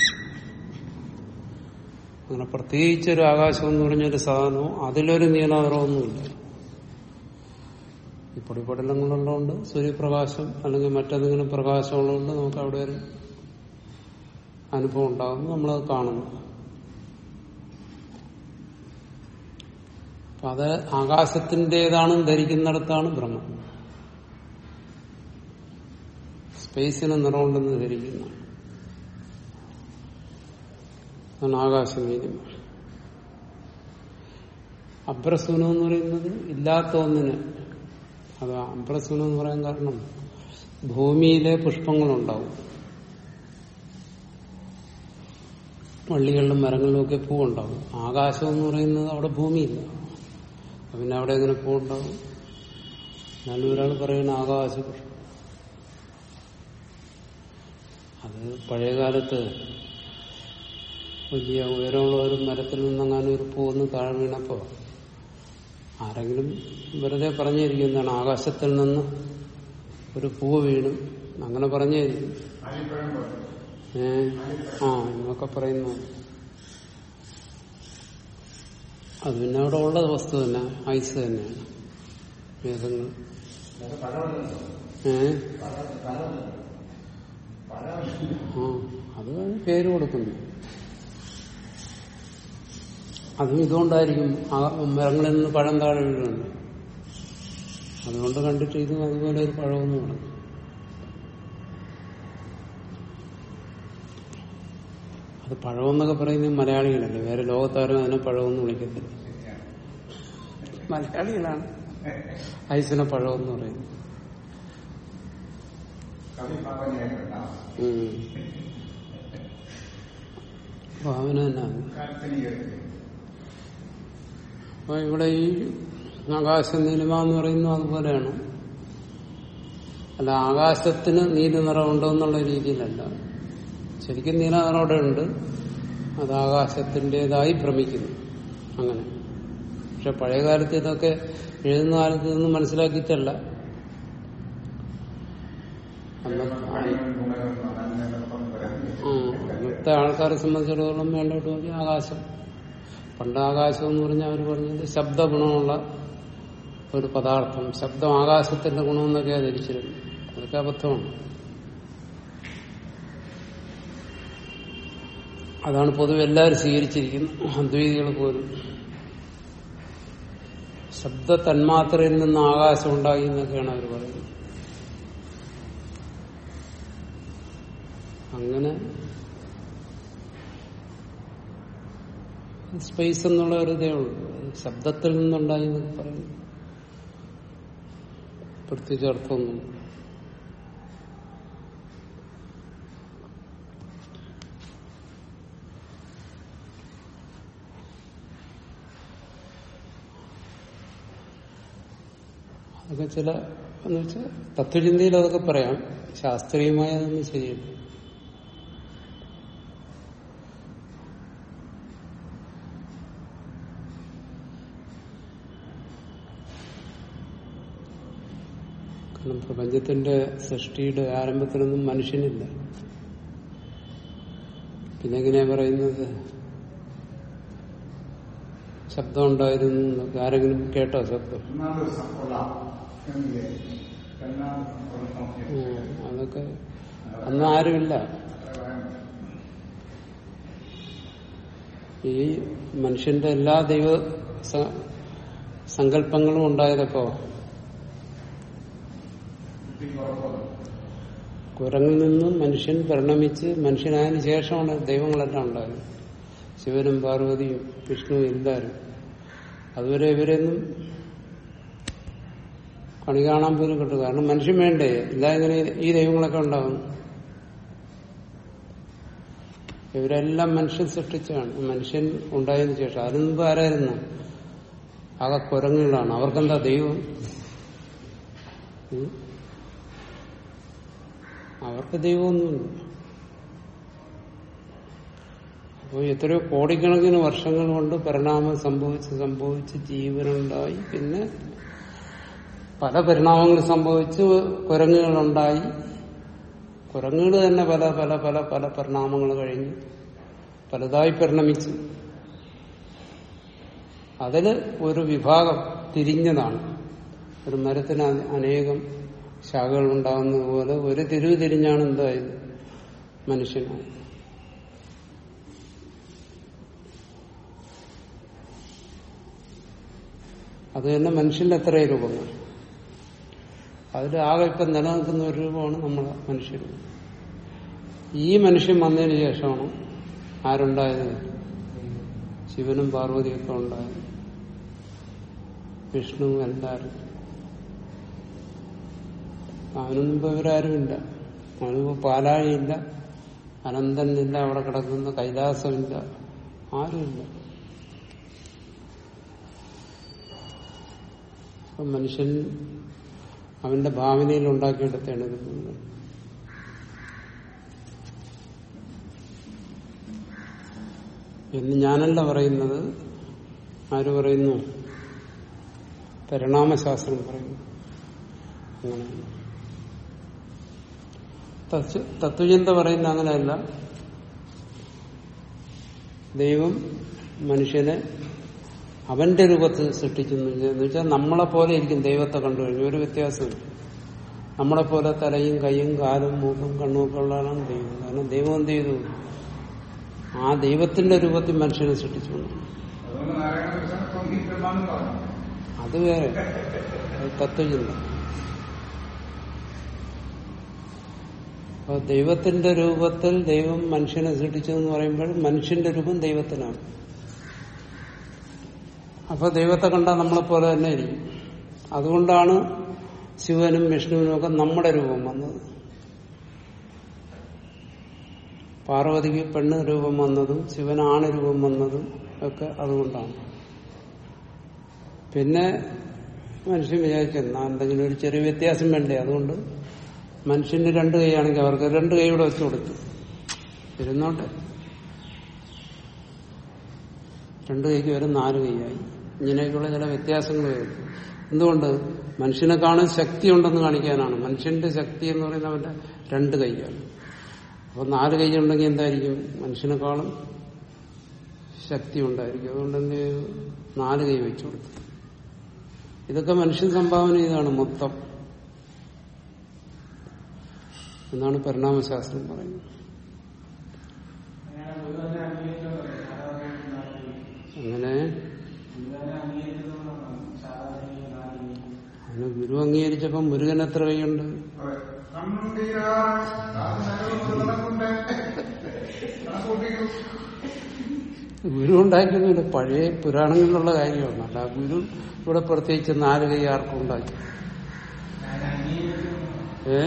അങ്ങനെ പ്രത്യേകിച്ച് ഒരു ആകാശം എന്ന് പറഞ്ഞൊരു സാധനവും അതിലൊരു നീലനിറമൊന്നുമില്ല ഈ പൊടിപടലങ്ങളുള്ളതുകൊണ്ട് സൂര്യപ്രകാശം അല്ലെങ്കിൽ മറ്റേതെങ്കിലും പ്രകാശമുള്ളതുകൊണ്ട് നമുക്ക് അവിടെ ഒരു അനുഭവം ഉണ്ടാകുന്നു നമ്മളത് കാണുന്നു അപ്പൊ അത് ആകാശത്തിൻ്റെതാണെന്ന് ധരിക്കുന്നിടത്താണ് ഭ്രമം സ്പേസിന് നിറമുണ്ടെന്ന് ധരിക്കുന്നു അതാണ് ആകാശമീതി അഭ്രസൂനം എന്ന് പറയുന്നത് ഇല്ലാത്ത ഒന്നിന് അത് അഭ്രസൂനം എന്ന് പറയാൻ കാരണം ഭൂമിയിലെ പുഷ്പങ്ങളുണ്ടാവും വള്ളികളിലും മരങ്ങളിലും ഒക്കെ പൂവുണ്ടാവും ആകാശം എന്ന് പറയുന്നത് അവിടെ ഭൂമിയില്ല അപ്പൊ പിന്നെ അവിടെ എങ്ങനെ പൂവുണ്ടാവും എന്നാലും ഒരാൾ പറയുന്ന ആകാശപുഷ്പം അത് പഴയകാലത്ത് വലിയ ഉയരമുള്ള ഒരു മരത്തിൽ നിന്നെങ്ങാനും ഒരു പൂവൊന്ന് താഴെ വീണപ്പോ ആരെങ്കിലും വെറുതെ പറഞ്ഞിരിക്കുന്നതാണ് ആകാശത്തിൽ നിന്ന് ഒരു പൂവ് വീണു അങ്ങനെ പറഞ്ഞായിരിക്കും ആലിപ്പഴം പോലെ ഏ ആ എന്നൊക്കെ പറയുന്നു അത് പിന്നെ അവിടെ ഉള്ള വസ്തു തന്നെ ഐസ് തന്നെയാണ് വേദങ്ങൾ ഏ ആ അത് പേര് കൊടുക്കുന്നു അതും ഇതുകൊണ്ടായിരിക്കും ആ മരങ്ങളിൽ നിന്ന് പഴം താഴെ വീഴുന്നത് അതുകൊണ്ട് കണ്ടിട്ട് ഇത് അതുപോലെ ഒരു പഴമൊന്നും നടക്കും അത് പഴമെന്നൊക്കെ പറയുന്നത് മലയാളികളല്ലേ വേറെ ലോകത്താരും അതിനെ പഴമെന്ന് വിളിക്കത്തില്ല മലയാളികളാണ് ഐസിനെ പഴമെന്ന് പറയുന്നത് കവി ഭാവനയായിട്ടുണ്ടാവും ഉം. ഭാവന തന്നെയാണ് കാൽപ്പനികത്തിൽ അപ്പൊ ഇവിടെ ഈ ആകാശ നീലിമ എന്ന് പറയുന്നത് അതുപോലെയാണ് അല്ല ആകാശത്തിന് നീല നിറമുണ്ടോ എന്നുള്ള രീതിയിലല്ല ശരിക്കും നീല നിറം അവിടെ ഉണ്ട് അത് ആകാശത്തിൻ്റെതായി ഭ്രമിക്കുന്നു അങ്ങനെ പക്ഷെ പഴയ കാലത്ത് ഇതൊക്കെ എഴുതുന്ന കാലത്ത് ഇതൊന്നും മനസ്സിലാക്കിയിട്ടല്ല അന്നത്തെ ഉം. ഇന്നത്തെ ആൾക്കാരെ സംബന്ധിച്ചിടത്തോളം മേലോട്ട് നോക്കി ആകാശം പണ്ട് ആകാശം എന്ന് പറഞ്ഞാൽ അവർ പറഞ്ഞത് ശബ്ദ ഗുണമുള്ള ഒരു പദാർത്ഥം ശബ്ദം ആകാശത്തിന്റെ ഗുണമെന്നൊക്കെയാണ് ധരിച്ചിരുന്നു അതൊക്കെ അബദ്ധമാണ് അതാണ് പൊതുവെ എല്ലാവരും സ്വീകരിച്ചിരിക്കുന്നത് അദ്വൈതികൾ പോലും ശബ്ദ തന്മാത്രയിൽ നിന്ന് ആകാശം ഉണ്ടായി എന്നൊക്കെയാണ് അവർ പറയുന്നത് അങ്ങനെ സ്പേസ് എന്നുള്ള ഒരു ഇതേ ഉള്ളൂ അത് ശബ്ദത്തിൽ നിന്നുണ്ടായി എന്നൊക്കെ പറയുന്നു പ്രത്യേകിച്ച് അർത്ഥമൊന്നും അതൊക്കെ ചില എന്ന് വെച്ചാൽ തത്വചിന്തയിൽ അതൊക്കെ പറയാം ശാസ്ത്രീയമായ അതൊന്നും ശരിയല്ല കാരണം പ്രപഞ്ചത്തിന്റെ സൃഷ്ടിയുടെ ആരംഭത്തിലൊന്നും മനുഷ്യനില്ല പിന്നെ എങ്ങനെയാ പറയുന്നത് ശബ്ദം ഉണ്ടായിരുന്നു എന്നൊക്കെ ആരെങ്കിലും കേട്ടോ ശബ്ദം ഒന്നാം ദിവസം കൊള്ളാം എന്ന് വിചാരിച്ചു രണ്ടാം ദിവസം കൊള്ളാം ഉം, അതൊക്കെ അന്ന് ആരുമില്ല ഈ മനുഷ്യന്റെ എല്ലാ ദൈവ സ- സങ്കല്പങ്ങളും ഉണ്ടായതപ്പോ കുരങ്ങിൽ നിന്നും മനുഷ്യൻ പരിണമിച്ച് മനുഷ്യനായതിനു ശേഷമാണ് ദൈവങ്ങളെല്ലാം ഉണ്ടായത് ശിവനും പാർവതിയും വിഷ്ണുവും എല്ലാവരും അതുവരെ ഇവരൊന്നും കണി കാണാൻ പോലും കിട്ടും കാരണം മനുഷ്യൻ വേണ്ടേ ഇല്ല ഇങ്ങനെ ഈ ദൈവങ്ങളൊക്കെ ഉണ്ടാകുന്നു ഇവരെല്ലാം മനുഷ്യൻ സൃഷ്ടിച്ചാണ് മനുഷ്യൻ ഉണ്ടായതിനു ശേഷം അതിനു മുമ്പ് ആരായിരുന്നു ആകെ കുരങ്ങുകളാണ് അവർക്കെന്താ ദൈവം ഉം? അവർക്ക് ദൈവമൊന്നുമില്ല അപ്പോൾ എത്രയോ കോടിക്കണക്കിന് വർഷങ്ങൾ കൊണ്ട് പരിണാമം സംഭവിച്ച് സംഭവിച്ച് ജീവനുണ്ടായി പിന്നെ പല പരിണാമങ്ങൾ സംഭവിച്ച് കുരങ്ങുകളുണ്ടായി കുരങ്ങുകൾ തന്നെ പല പല പല പല പരിണാമങ്ങൾ കഴിഞ്ഞ് പലതായി പരിണമിച്ചു അതില് ഒരു വിഭാഗം തിരിഞ്ഞതാണ് ഒരു മരത്തിന് അ- അനേകം ശാഖകൾ ഉണ്ടാകുന്നത് പോലെ ഒരു തിരിവ് തിരിഞ്ഞാണ് എന്തായത് മനുഷ്യനായി അത് തന്നെ മനുഷ്യന്റെ എത്ര രൂപങ്ങൾ അതിൽ ആകെ ഇപ്പം നിലനിൽക്കുന്ന ഒരു രൂപമാണ് നമ്മളെ മനുഷ്യൻ ഈ മനുഷ്യൻ വന്നതിന് ശേഷമാണ് ആരുണ്ടായത് ശിവനും പാർവതിയൊക്കെ ഉണ്ടായത് വിഷ്ണു എല്ലാവരും അവനൊന്നും ഇപ്പൊ ഇവരാരുമില്ല അവനിപ്പോ പാലാഴിയില്ല അനന്തനില്ല അവിടെ കിടക്കുന്ന കൈലാസമില്ല ആരുമില്ല അപ്പൊ മനുഷ്യൻ അവന്റെ ഭാവനയിൽ ഉണ്ടാക്കിയെടുത്താണ് ഇത് മുഴുവൻ. എന്ന് ഞാനല്ല പറയുന്നത് ആര് പറയുന്നു പരിണാമശാസ്ത്രം പറയുന്നു അങ്ങനെയാണ് തത്വ- തത്വചിന്ത പറയുന്ന അങ്ങനെയല്ല ദൈവം മനുഷ്യനെ അവന്റെ രൂപത്തിൽ സൃഷ്ടിക്കുന്നു എന്ന് വെച്ചാൽ നമ്മളെ പോലെ ഇരിക്കും ദൈവത്തെ കണ്ടു കഴിഞ്ഞു ഒരു വ്യത്യാസമില്ല നമ്മളെ പോലെ തലയും കൈയും കാലും മൂക്കും കണ്ണും ഒക്കെ ഉള്ളതാണ് ദൈവം കാരണം ദൈവം എന്ത് ചെയ്തു ആ ദൈവത്തിന്റെ രൂപത്തിൽ മനുഷ്യനെ സൃഷ്ടിച്ചു അതുകൊണ്ട് നാരായണകൃഷ്ണൻ സ്വന്തം ബ്രഹ്മാന്ന് പറഞ്ഞു അത് വേറെ അത് തത്വചിന്ത അപ്പൊ ദൈവത്തിന്റെ രൂപത്തിൽ ദൈവം മനുഷ്യനെ സൃഷ്ടിച്ചു എന്ന് പറയുമ്പോൾ മനുഷ്യന്റെ രൂപം ദൈവത്തിനാണ് അപ്പൊ ദൈവത്തെ കണ്ടാൽ നമ്മളെ പോലെ തന്നെ ഇരിക്കും അതുകൊണ്ടാണ് ശിവനും വിഷ്ണുവിനും ഒക്കെ നമ്മുടെ രൂപം വന്നത് പാർവതിക്ക് പെണ്ണ് രൂപം വന്നതും ശിവന് ആണ് രൂപം വന്നതും ഒക്കെ അതുകൊണ്ടാണ് പിന്നെ മനുഷ്യൻ വിചാരിച്ചെന്നാ എന്തെങ്കിലും ഒരു ചെറിയ വ്യത്യാസം വേണ്ടേ അതുകൊണ്ട് മനുഷ്യന് രണ്ട് കൈയാണെങ്കിൽ അവർക്ക് രണ്ട് കൈ കൂടെ വെച്ചു കൊടുത്തു ഇരുന്നോട്ടെ രണ്ട് കൈക്ക് വരെ നാല് കൈയായി ഇങ്ങനെയൊക്കെയുള്ള ചില വ്യത്യാസങ്ങൾ വരും എന്തുകൊണ്ട് മനുഷ്യനെ കാണാൻ ശക്തി ഉണ്ടെന്ന് കാണിക്കാനാണ് മനുഷ്യന്റെ ശക്തി എന്ന് പറയുന്നത് അവന്റെ രണ്ട് കൈയാണ് അപ്പൊ നാല് കൈ ഉണ്ടെങ്കിൽ എന്തായിരിക്കും മനുഷ്യനെക്കാളും ശക്തി ഉണ്ടായിരിക്കും അതുകൊണ്ട് എന്ത് ചെയ്തു നാല് കൈ വെച്ചു കൊടുത്തു ഇതൊക്കെ മനുഷ്യൻ സംഭാവന ചെയ്താണ് മൊത്തം എന്നാണ് പരിണാമശാസ്ത്രം പറയുന്നത് അങ്ങനെ അതിന് ഗുരു അംഗീകരിച്ചപ്പം മുരുകൻ എത്ര കൈയുണ്ട് കണ്ണുണ്ടീരാ കണക്കുണ്ട് കണക്കൂട്ടിക്കും ഗുരു ഉണ്ടാക്കിയൊന്നുമില്ല പഴയ പുരാണങ്ങളിലുള്ള കാര്യമാണ് അല്ല ഗുരു ഇവിടെ പ്രത്യേകിച്ച് നാല് കൈ ആർക്കും ഉണ്ടാക്കി ഏ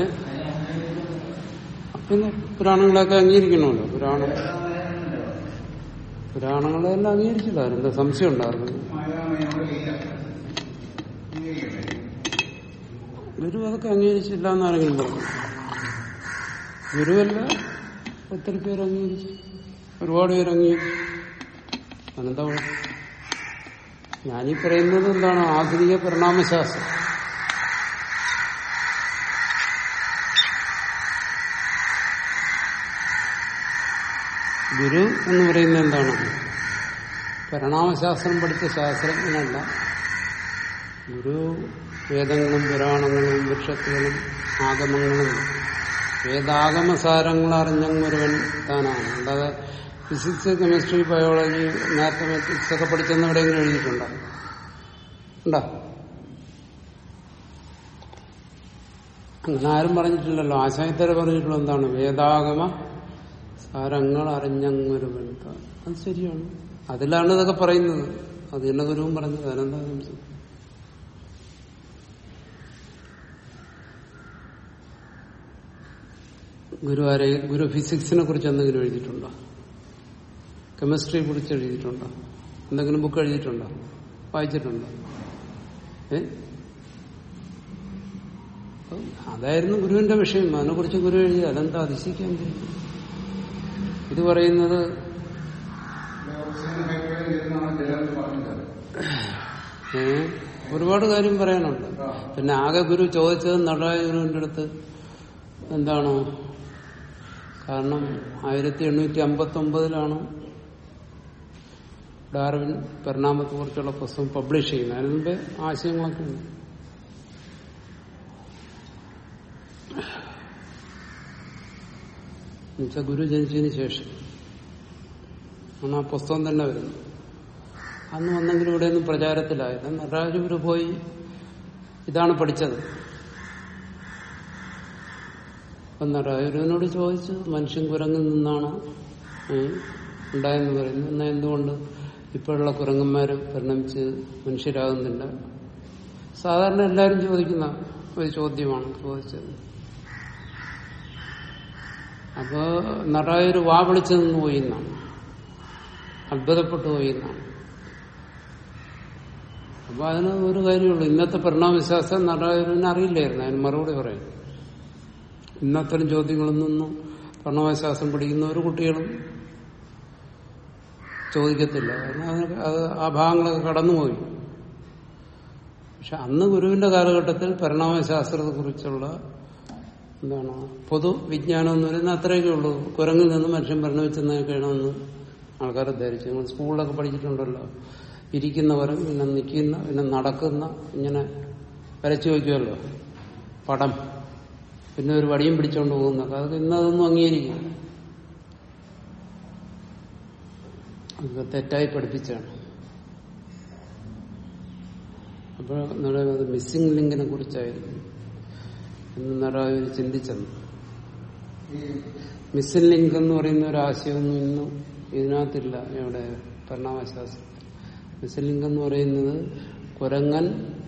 പിന്നെ പുരാണങ്ങളൊക്കെ അംഗീകരിക്കണമല്ലോ പുരാണം പുരാണങ്ങളെല്ലാം അംഗീകരിച്ചില്ല അതിനെന്താ സംശയം ഉണ്ടായിരുന്നു മായാമയോട് ഇല്ല ഇങ്ങനെയല്ലേ ഗുരു അതൊക്കെ അംഗീകരിച്ചില്ല എന്നാരെങ്കിലും പറഞ്ഞു ഗുരുവല്ല ഒത്തിരി പേര് അംഗീകരിച്ചു ഒരുപാട് പേര് അംഗീകരിച്ചു അതെന്താ കുഴപ്പം? ഞാനീ പറയുന്നത് എന്താണ് ആധുനിക പരിണാമശാസ്ത്രം ഗുരു എന്ന് പറയുന്നത് എന്താണ് പരിണാമശാസ്ത്രം പഠിച്ച ശാസ്ത്രജ്ഞനല്ല ഗുരു വേദങ്ങളും പുരാണങ്ങളും വൃക്ഷത്തുകളും ആഗമങ്ങളും വേദാഗമസാരങ്ങൾ അറിഞ്ഞൊരുവൻ താനാണ് അല്ലാതെ ഫിസിക്സ് കെമിസ്ട്രി ബയോളജി മാത്തമാറ്റിക്സ് ഒക്കെ പഠിച്ചെന്ന് എവിടെയെങ്കിലും എഴുതിയിട്ടുണ്ടോ ഉണ്ടോ അങ്ങനെ ആരും പറഞ്ഞിട്ടില്ലല്ലോ ആശായത്തര പറഞ്ഞിട്ടുള്ള എന്താണ് വേദാഗമ സാരങ്ങൾ അറിഞ്ഞങ്ങൊരുവൻ താൻ അത് ശരിയാണ് അതിലാണ് ഇതൊക്കെ പറയുന്നത് അത് തന്നെ ഗുരുവും പറഞ്ഞത് അതിനെന്താ സംശയം ഗുരു ആരെ ഗുരു ഫിസിക്സിനെ കുറിച്ച് എന്തെങ്കിലും എഴുതിയിട്ടുണ്ടോ കെമിസ്ട്രിയെ കുറിച്ച് എഴുതിയിട്ടുണ്ടോ എന്തെങ്കിലും ബുക്ക് എഴുതിയിട്ടുണ്ടോ വായിച്ചിട്ടുണ്ടോ ഏ അപ്പം അതായിരുന്നു ഗുരുവിന്റെ വിഷയം അതിനെക്കുറിച്ച് ഗുരു എഴുതി അതെന്താ അതിശയിക്കാൻ കഴിയും ഇത് പറയുന്നത് ഓക്സിജൻ ഹൈഡ്രജൻ എന്നാണ് ചിലർ പറഞ്ഞത് ഏ ഒരുപാട് കാര്യം പറയാനുണ്ട് പിന്നെ ആകെ ഗുരു ചോദിച്ചത് നടരാജ ഗുരുവിന്റെ അടുത്ത് എന്താണ് കാരണം ആയിരത്തി എണ്ണൂറ്റി അമ്പത്തി ഒമ്പതിലാണ് ഡാർവിൻ പരിണാമത്തെ കുറിച്ചുള്ള പുസ്തകം പബ്ലിഷ് ചെയ്യുന്നത് അതിന് മുമ്പേ ആശയങ്ങളൊക്കെ ഉണ്ട് എന്നുവെച്ചാൽ ഗുരു ജനിച്ചതിന് ശേഷം ആണ് ആ പുസ്തകം തന്നെ വരുന്നത് അന്ന് വന്നെങ്കിലും ഇവിടെയൊന്നും പ്രചാരത്തിലായില്ല നടരാജ ഗുരു പോയി ഇതാണ് പഠിച്ചത് അപ്പൊ നടരാജുവിനോട് ചോദിച്ചു മനുഷ്യൻ കുരങ്ങിൽ നിന്നാണ് ഉണ്ടായെന്ന് പറയുന്നു എന്നാൽ എന്തുകൊണ്ട് ഇപ്പോഴുള്ള കുരങ്ങന്മാര് പരിണമിച്ച് മനുഷ്യരാകുന്നില്ല സാധാരണ എല്ലാവരും ചോദിക്കുന്ന ഒരു ചോദ്യമാണ് ചോദിച്ചത് അപ്പോ നടരാജൊരു വാ വിളിച്ചു നിന്ന് പോയി എന്നാണ് അത്ഭുതപ്പെട്ടു പോയി എന്നാണ് അപ്പൊ അതിന് ഒരു കാര്യമുള്ളൂ ഇന്നത്തെ പരിണാമശാസ്ത്രം നടരാജുവിനെ അറിയില്ലായിരുന്നു അതിന് മറുപടി പറയും ഇന്നത്തരം ചോദ്യങ്ങളൊന്നും പരിണാമശാസ്ത്രം പഠിക്കുന്ന ഒരു കുട്ടികളും ചോദിക്കത്തില്ല കാരണം അതിനൊക്കെ അത് ആ ഭാഗങ്ങളൊക്കെ കടന്നുപോയി പക്ഷെ അന്ന് ഗുരുവിന്റെ കാലഘട്ടത്തിൽ പരിണാമശാസ്ത്രത്തെ കുറിച്ചുള്ള എന്താണ് പൊതുവിജ്ഞാനം എന്ന് പറയുന്നത് അത്രയൊക്കെ ഉള്ളൂ കുരങ്ങിൽ നിന്ന് മനുഷ്യൻ പരിണമിച്ചെന്നൊക്കെയാണെന്ന് ആൾക്കാരെ ധരിച്ചു നിങ്ങൾ സ്കൂളിലൊക്കെ പഠിച്ചിട്ടുണ്ടല്ലോ ഇരിക്കുന്നവരും പിന്നെ നിൽക്കുന്ന പിന്നെ നടക്കുന്ന ഇങ്ങനെ വരച്ചു വയ്ക്കുമല്ലോ പടം പിന്നെ ഒരു വടിയും പിടിച്ചോണ്ട് പോകുന്നൊക്കെ അതൊക്കെ ഇന്നതൊന്നും അംഗീകരിക്കും അതൊക്കെ തെറ്റായി പഠിപ്പിച്ചാണ് അപ്പോൾ അത് മിസ്സിംഗ് ലിങ്കിനെ കുറിച്ചായിരുന്നു എന്ന് നിറയെ ചിന്തിച്ചത് ഈ മിസ്സിംഗ് ലിങ്ക് എന്ന് പറയുന്ന ഒരു ആശയമൊന്നും ഇന്നും ഇതിനകത്തില്ല ഇവിടെ പരിണാമശാസ്ത്രം മിസ്സിംഗ് ലിങ്ക് എന്ന് പറയുന്നത് കുരങ്ങൻ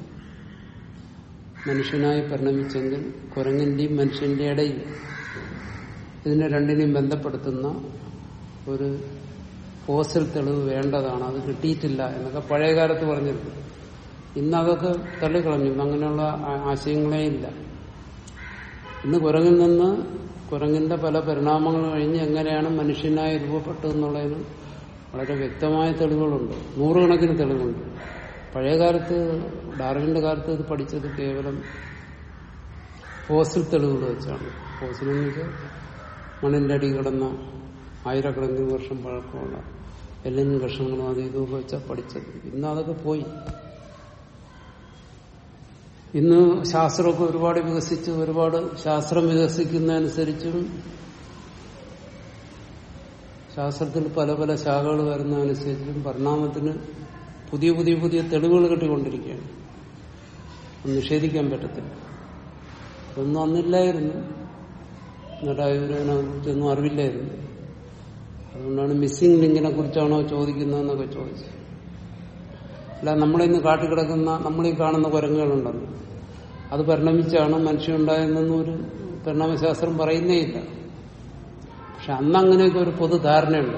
മനുഷ്യനായി പരിണമിച്ചെങ്കിൽ കുരങ്ങന്റെയും മനുഷ്യന്റെ ഇടയിൽ ഇതിനെ രണ്ടിനെയും ബന്ധപ്പെടുത്തുന്ന ഒരു ഫോസിൽ തെളിവ് വേണ്ടതാണ് അത് കിട്ടിയിട്ടില്ല എന്നൊക്കെ പഴയ കാലത്ത് പറഞ്ഞിരുന്നു ഇന്ന് അതൊക്കെ തള്ളിക്കളഞ്ഞു ഇന്ന് അങ്ങനെയുള്ള ആ- ആശയങ്ങളേ ഇല്ല ഇന്ന് കുരങ്ങിൽ നിന്ന് കുരങ്ങിന്റെ പല പരിണാമങ്ങൾ കഴിഞ്ഞ് എങ്ങനെയാണ് മനുഷ്യനായി രൂപപ്പെട്ടതെന്നുള്ളതിന് വളരെ വ്യക്തമായ തെളിവുകളുണ്ട് നൂറുകണക്കിന് തെളിവുണ്ട് പഴയ കാലത്ത് ഡാർവിന്റെ കാലത്ത് ഇത് പഠിച്ചത് കേവലം ഫോസിൽ തെളിവുകൾ വെച്ചാണ് ഫോസിൽ എന്ന് വെച്ചാൽ മണ്ണിന്റെ അടി കിടന്ന ആയിരക്കണക്കിന് വർഷം പഴക്കമുള്ള എല്ലിനും കഷ്ണങ്ങളും അത് ഇതൊക്കെ വെച്ചാൽ പഠിച്ചത് ഇന്ന് അതൊക്കെ പോയി ഇന്ന് ശാസ്ത്രമൊക്കെ ഒരുപാട് വികസിച്ച് ഒരുപാട് ശാസ്ത്രം വികസിക്കുന്നതനുസരിച്ചും ശാസ്ത്രത്തിൽ പല പല ശാഖകൾ വരുന്നതനുസരിച്ചും പരിണാമത്തിന് പുതിയ പുതിയ പുതിയ തെളിവുകൾ കിട്ടിക്കൊണ്ടിരിക്കുകയാണ് അത് നിഷേധിക്കാൻ പറ്റത്തില്ല അതൊന്നും അന്നില്ലായിരുന്നു നടായൂരനെ കുറിച്ചൊന്നും അറിവില്ലായിരുന്നു അതുകൊണ്ടാണ് മിസ്സിംഗ് ലിങ്കിനെ കുറിച്ചാണോ ചോദിക്കുന്നതെന്നൊക്കെ ചോദിച്ചത് അല്ല നമ്മളിന്ന് കാട്ടിക്കിടക്കുന്ന നമ്മളീ കാണുന്ന കുരങ്ങുകളുണ്ടല്ലോ അത് പരിണമിച്ചാണ് മനുഷ്യനുണ്ടായതെന്നൊന്നും ഒരു പരിണാമശാസ്ത്രം പറയുന്നേ ഇല്ല പക്ഷെ അന്ന് അങ്ങനെയൊക്കെ ഒരു പൊതുധാരണയുണ്ട്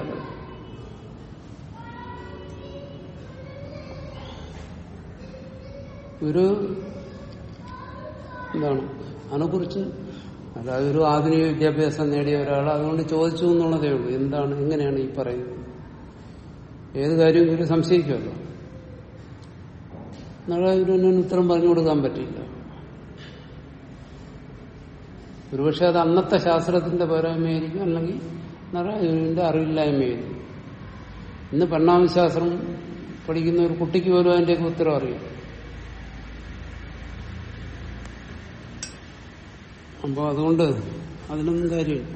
ഒരു എന്താണ് അതിനെക്കുറിച്ച് അതായത് ഒരു ആധുനിക വിദ്യാഭ്യാസം നേടിയ ഒരാൾ അതുകൊണ്ട് ചോദിച്ചു എന്നുള്ളതേ ഉള്ളൂ എന്താണ് എങ്ങനെയാണ് ഈ പറയുന്നത് ഏത് കാര്യവും ഇവര് സംശയിക്കുമല്ലോ നാളെ ഇവരൊന്നും ഉത്തരം പറഞ്ഞു കൊടുക്കാൻ പറ്റില്ല ഒരുപക്ഷെ അത് അന്നത്തെ ശാസ്ത്രത്തിന്റെ പോരായ്മയായിരിക്കും അല്ലെങ്കിൽ നാരായണന്റെ അറിവില്ലായ്മയായിരിക്കും ഇന്ന് പരിണാമശാസ്ത്രം പഠിക്കുന്ന ഒരു കുട്ടിക്ക് പോലും അതിന്റെയൊക്കെ ഉത്തരം അറിയാം അപ്പൊ അതുകൊണ്ട് അതിനൊന്നും കാര്യമില്ല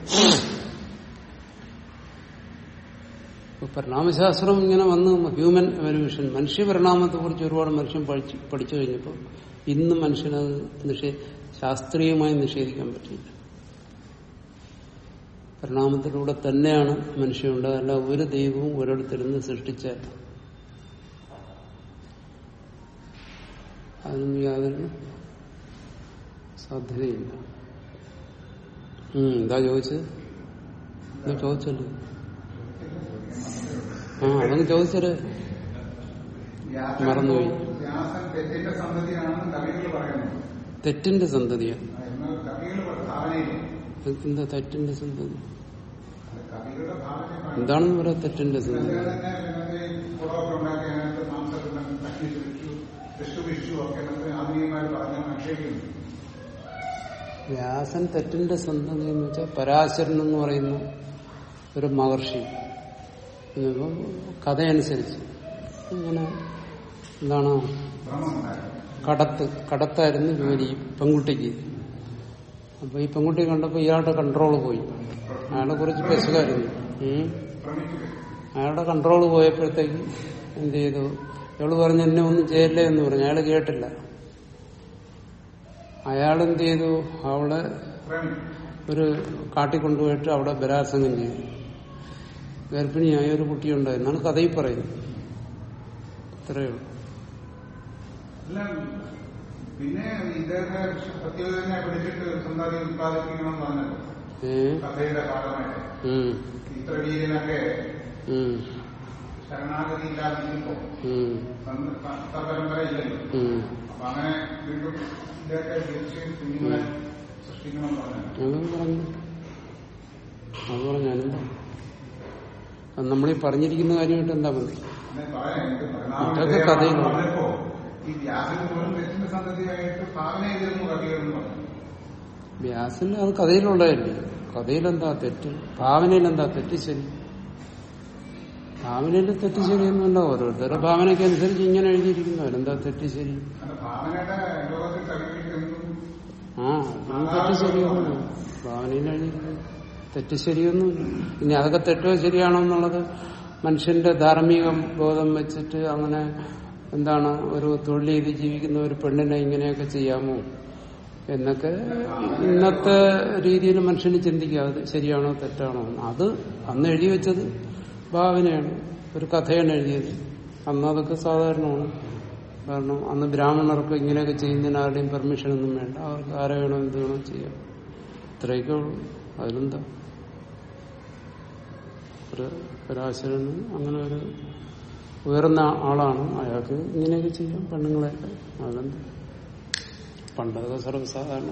ഇപ്പൊ പരിണാമശാസ്ത്രം ഇങ്ങനെ വന്ന് ഹ്യൂമൻ എവല്യൂഷൻ മനുഷ്യ പരിണാമത്തെ കുറിച്ച് ഒരുപാട് മനുഷ്യൻ പഠിച്ചു പഠിച്ചു കഴിഞ്ഞപ്പോൾ ഇന്ന് മനുഷ്യനത് നിഷേ ശാസ്ത്രീയമായി നിഷേധിക്കാൻ പറ്റില്ല പരിണാമത്തിലൂടെ തന്നെയാണ് മനുഷ്യനുണ്ട് അല്ല ഒരു ദൈവവും ഒരിടത്തിരുന്ന് സൃഷ്ടിച്ചല്ല അതിനൊന്നും യാതൊരു സാധ്യതയില്ല ഉം, എന്താ ചോദിച്ചത് എന്താ ചോദിച്ചല്ലോ ആ അതങ്ങ് ചോദിച്ചത് വ്യാസൻ മറന്നുപോയി. വ്യാസൻ തെറ്റിന്റെ സന്തതിയാണെന്ന് കവികൾ പറയുന്നു തെറ്റിന്റെ സന്തതിയാണ് എന്ന് കവികൾ ഭാവനയിൽ എന്താ തെറ്റിന്റെ സന്തതി അത് കവികളുടെ ഭാവന എന്താണെന്ന് പറയാ തെറ്റിന്റെ സന്തതി തന്നെ ഇതിനകത്ത് കുളമൊക്കെ ഉണ്ടാക്കി അതിനകത്ത് മാംസമൊക്കെ തട്ടി ചുരിച്ചു വിഷു വിഷു ഒക്കെ നമുക്ക് ആധുനികമായി പറഞ്ഞ് ആക്ഷേപിക്കുന്നു വ്യാസൻ തെറ്റിന്റെ സന്തതി എന്ന് വെച്ചാൽ പരാശരൻ എന്ന് പറയുന്ന ഒരു മഹർഷി ഇന്നിപ്പം കഥയനുസരിച്ച് ഇങ്ങനെ എന്താണ് ഭ്രമമുണ്ടായിരുന്നു കടത്ത് കടത്തായിരുന്നു ജോലി പെൺകുട്ടിക്ക് അപ്പൊ ഈ പെൺകുട്ടി കണ്ടപ്പോ ഇയാളുടെ കൺട്രോൾ പോയി അയാളെ കുറിച്ച് പെശകായിരുന്നു ഉം. ഭ്രമിക്കുക അയാളുടെ കൺട്രോൾ പോയപ്പോഴത്തേക്ക് എന്ത് ചെയ്തു ഇയാള് പറഞ്ഞു എന്നെ ഒന്നും ചെയ്യല്ലേ എന്ന് പറഞ്ഞു അയാൾ കേട്ടില്ല അയാൾ എന്ത് ചെയ്തു അവളെ ഭ്രമിക്കും ഒരു കാട്ടിൽ കൊണ്ടുപോയിട്ട് അവിടെ ബലാത്സംഗം ചെയ്തു ഗർഭിണിയായ ഒരു കുട്ടിയുണ്ടായിരുന്നാണ് കഥയിൽ പറയുന്നത് ഇത്രയേ ഉള്ളൂ എല്ലാം പിന്നെ ഇദ്ദേഹത്തെ പ്രത്യേകതനെ പിടിച്ചിട്ട് സന്താതി ഉത്പാദിപ്പിക്കണം എന്ന് പറഞ്ഞല്ലോ ഏ കഥയുടെ ഭാഗമായിട്ട് ഉം, ഇത്ര വീരനൊക്കെ ഉം, ശരണാഗതി ഇല്ലാതിരിക്കുമ്പോ ഉം, പരമ്പര ഇല്ലല്ലോ ഉം. അപ്പൊ അങ്ങനെ വീണ്ടും ഇദ്ദേഹത്തെ തീർച്ചയായും കുഞ്ഞുങ്ങളെ സൃഷ്ടിക്കണം എന്ന് പറഞ്ഞു അതും പറഞ്ഞു അത് പറഞ്ഞു ഞാനെന്താ അത് നമ്മളീ പറഞ്ഞിരിക്കുന്ന കാര്യമായിട്ട് എന്താ ബന്ധം അങ്ങനെ പറയാൻ എനിക്ക് ഇതൊക്കെ പരിണാമം കഥയിലാണ്. പറഞ്ഞപ്പോ ഈ വ്യാസന് പോലും തെറ്റിന്റെ സന്തതിയായിട്ട് ഭാവന ചെയ്തിരുന്നു കവികളെന്ന് പറഞ്ഞു വ്യാസന് അത് കഥയിലുള്ളതല്ലേ കഥയിലെന്താ തെറ്റ് ഭാവനയിലെന്താ തെറ്റ് ശരി ഭാവനയിൽ തെറ്റ് ശരിയൊന്നുമല്ല ഓരോരുത്തരുടെ ഭാവനയ്ക്ക് അനുസരിച്ച് ഇങ്ങനെ എഴുതിയിരിക്കുന്നു അവരെന്താ തെറ്റ് ശരി അത് ഭാവനയുടെ ലോകത്തിൽ കവികൾക്കെന്തും ആ അതും തെറ്റ് ശരിയൊന്നുമില്ല ഭാവനയിൽ എഴുതിയിരിക്കുന്നു തെറ്റ് ശരിയൊന്നുമില്ല ഇനി അതൊക്കെ തെറ്റോ ശരിയാണോ എന്നുള്ളത് മനുഷ്യന്റെ ധാർമ്മിക ബോധം വെച്ചിട്ട് അങ്ങനെ എന്താണ് ഒരു തൊഴിൽ ചെയ്ത് ജീവിക്കുന്ന ഒരു പെണ്ണിനെ ഇങ്ങനെയൊക്കെ ചെയ്യാമോ എന്നൊക്കെ ഇന്നത്തെ രീതിയിൽ മനുഷ്യന് ചിന്തിക്കുക അത് ശരിയാണോ തെറ്റാണോ എന്ന്. അത് അന്ന് എഴുതി വെച്ചത് ഭാവനയാണ് ഒരു കഥയാണ് എഴുതിയത് അന്ന് അതൊക്കെ സാധാരണമാണ് കാരണം അന്ന് ബ്രാഹ്മണർക്ക് ഇങ്ങനെയൊക്കെ ചെയ്യുന്നതിന് ആരുടെയും പെർമിഷൻ ഒന്നും വേണ്ട അവർക്ക് ആരെ വേണോ എന്ത് വേണോ ചെയ്യാം ഇത്രയൊക്കെ ഉള്ളൂ അതിലെന്താ ഒരു ഒരാശരന് അങ്ങനെ ഒരു ഉയർന്ന ആളാണ് അയാൾക്ക് ഇങ്ങനെയൊക്കെ ചെയ്യാം പെണ്ണുങ്ങളെയൊക്കെ അതിലെന്താ പണ്ടതൊക്കെ സർവ്വസാധാരണ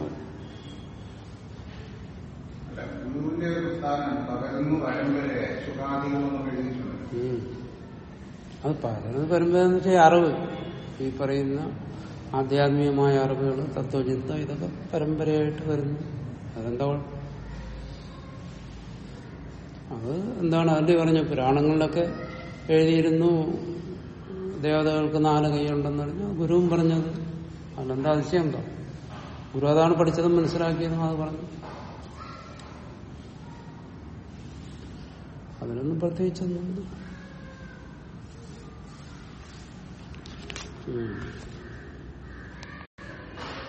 അല്ല ഗുരുവിന്റെ ഒരു സ്ഥാനം പകരുന്നു പരമ്പരയെ ശുഭാധികളെന്നും എഴുതിയിട്ടുണ്ട് ഉം. അത് പറയുന്നത് പരമ്പരെന്ന് വെച്ചാൽ അറിവ് ഈ പറയുന്ന ആധ്യാത്മികമായ അറിവുകൾ തത്വചിന്ത ഇതൊക്കെ പരമ്പരയായിട്ട് വരുന്നു അതെന്താ കുഴപ്പം? അത് എന്താണ് അതിന്റെ പറഞ്ഞ പുരാണങ്ങളിലൊക്കെ എഴുതിയിരുന്നു ദേവതകൾക്ക് നാല് കൈയുണ്ടെന്ന് പറഞ്ഞു ഗുരുവും പറഞ്ഞത് അതിലെന്താ അതിശയം ഉണ്ടോ ഗുരു അതാണ് പഠിച്ചതും മനസ്സിലാക്കിയതും അത് പറഞ്ഞു അതിനൊന്നും പ്രത്യേകിച്ചൊന്നും ഉം.